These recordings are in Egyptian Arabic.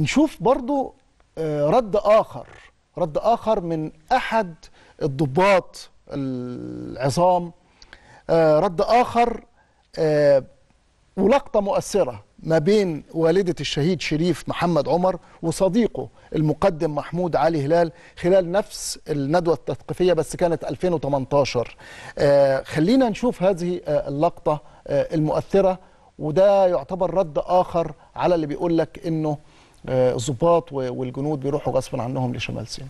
نشوف برضو آه، رد آخر رد آخر من أحد الضباط العظام آه، رد آخر آه، ولقطة مؤثرة ما بين والدة الشهيد شريف محمد عمر وصديقه المقدم محمود علي هلال خلال نفس الندوة التثقيفية بس كانت 2018 آه، خلينا نشوف هذه آه، اللقطة آه، المؤثرة وده يعتبر رد آخر على اللي بيقول لك إنه آه، الضباط و- والجنود بيروحوا غصبا عنهم لشمال سيناء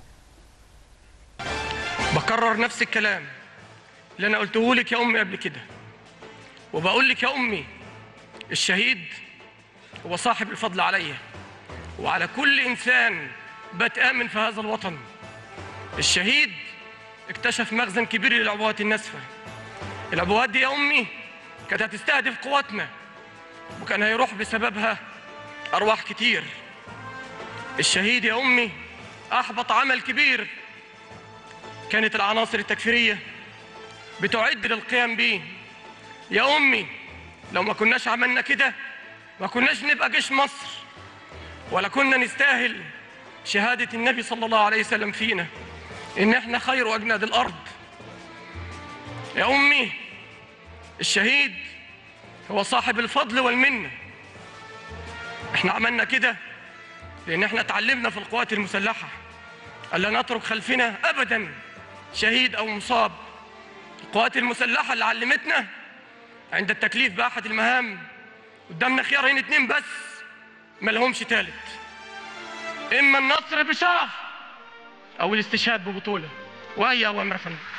بكرر نفس الكلام اللي انا قلته لك يا امي قبل كده وبقول لك يا امي الشهيد هو صاحب الفضل عليا وعلى كل انسان بتامن في هذا الوطن الشهيد اكتشف مخزن كبير للعبوات الناسفه العبوات دي يا امي كانت هتستهدف قواتنا وكان هيروح بسببها ارواح كتير الشهيد يا امي احبط عمل كبير كانت العناصر التكفيرية بتعد للقيام به يا أمي لو ما كناش عملنا كده ما كناش نبقى جيش مصر ولا كنا نستاهل شهادة النبي صلى الله عليه وسلم فينا إن إحنا خير أجناد الأرض يا أمي الشهيد هو صاحب الفضل والمنة إحنا عملنا كده لأن إحنا اتعلمنا في القوات المسلحة ألا نترك خلفنا أبدا شهيد أو مصاب القوات المسلحة اللي علمتنا عند التكليف بأحد المهام قدامنا خيارين اتنين بس ما لهمش تالت إما النصر بشرف أو الاستشهاد ببطولة وهي أوامر يا فندم